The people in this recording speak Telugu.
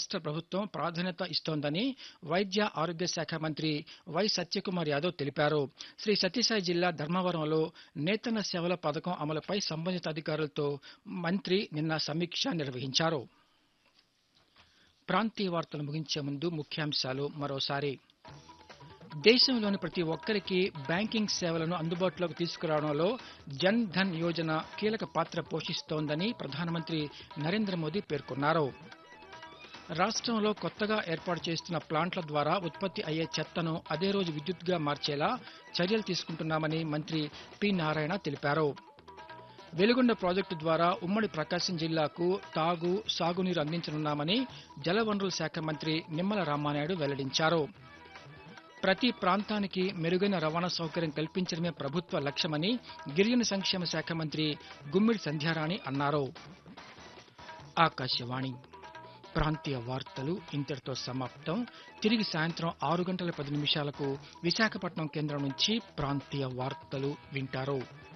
రాష్ట్ర ప్రభుత్వం ప్రాధాన్యత ఇస్తోందని వైద్య ఆరోగ్య శాఖ మంత్రి వై సత్యకుమార్ యాదవ్ తెలిపారు శ్రీ సత్యసాయి జిల్లా ధర్మవరంలో నేతన్న సేవల పథకం అమలుపై సంబంధిత అధికారులతో మంత్రి నిన్న సమీక్ష నిర్వహించారు ప్రాంతీయ వార్తలు ముగించే ముందు ముఖ్యాంశాలు మరోసారి దేశంలోని ప్రతి ఒక్కరికి బ్యాంకింగ్ సేవలను అందుబాటులోకి తీసుకురావడంలో జన్ ధన్ యోజన కీలక పాత్ర పోషిస్తోందని ప్రధానమంత్రి నరేంద్ర మోదీ పేర్కొన్నారు రాష్ట్రంలో కొత్తగా ఏర్పాటు చేస్తున్న ప్లాంట్ల ద్వారా ఉత్పత్తి అయ్యే చెత్తను అదే రోజు విద్యుత్గా మార్చేలా చర్యలు తీసుకుంటున్నామని మంత్రి పి నారాయణ తెలిపారు వెలుగొండ ప్రాజెక్టు ద్వారా ఉమ్మడి ప్రకాశం జిల్లాకు తాగు సాగునీరు అందించనున్నామని జలవనరుల శాఖ మంత్రి నిమ్మల రామానాయుడు వెల్లడించారు ప్రతి ప్రాంతానికి మెరుగైన రవాణా సౌకర్యం కల్పించడమే ప్రభుత్వ లక్ష్యమని గిరిజన సంక్షేమ శాఖ మంత్రి గుమ్మిడి సంధ్యారాణి అన్నారు ఆకాశవాణి ప్రాంతీయ వార్తలు ఇంతటితో సమాప్తం తిరిగి సాయంత్రం ఆరు గంటల పది నిమిషాలకు విశాఖపట్నం కేంద్రం నుంచి ప్రాంతీయ వార్తలు వింటారు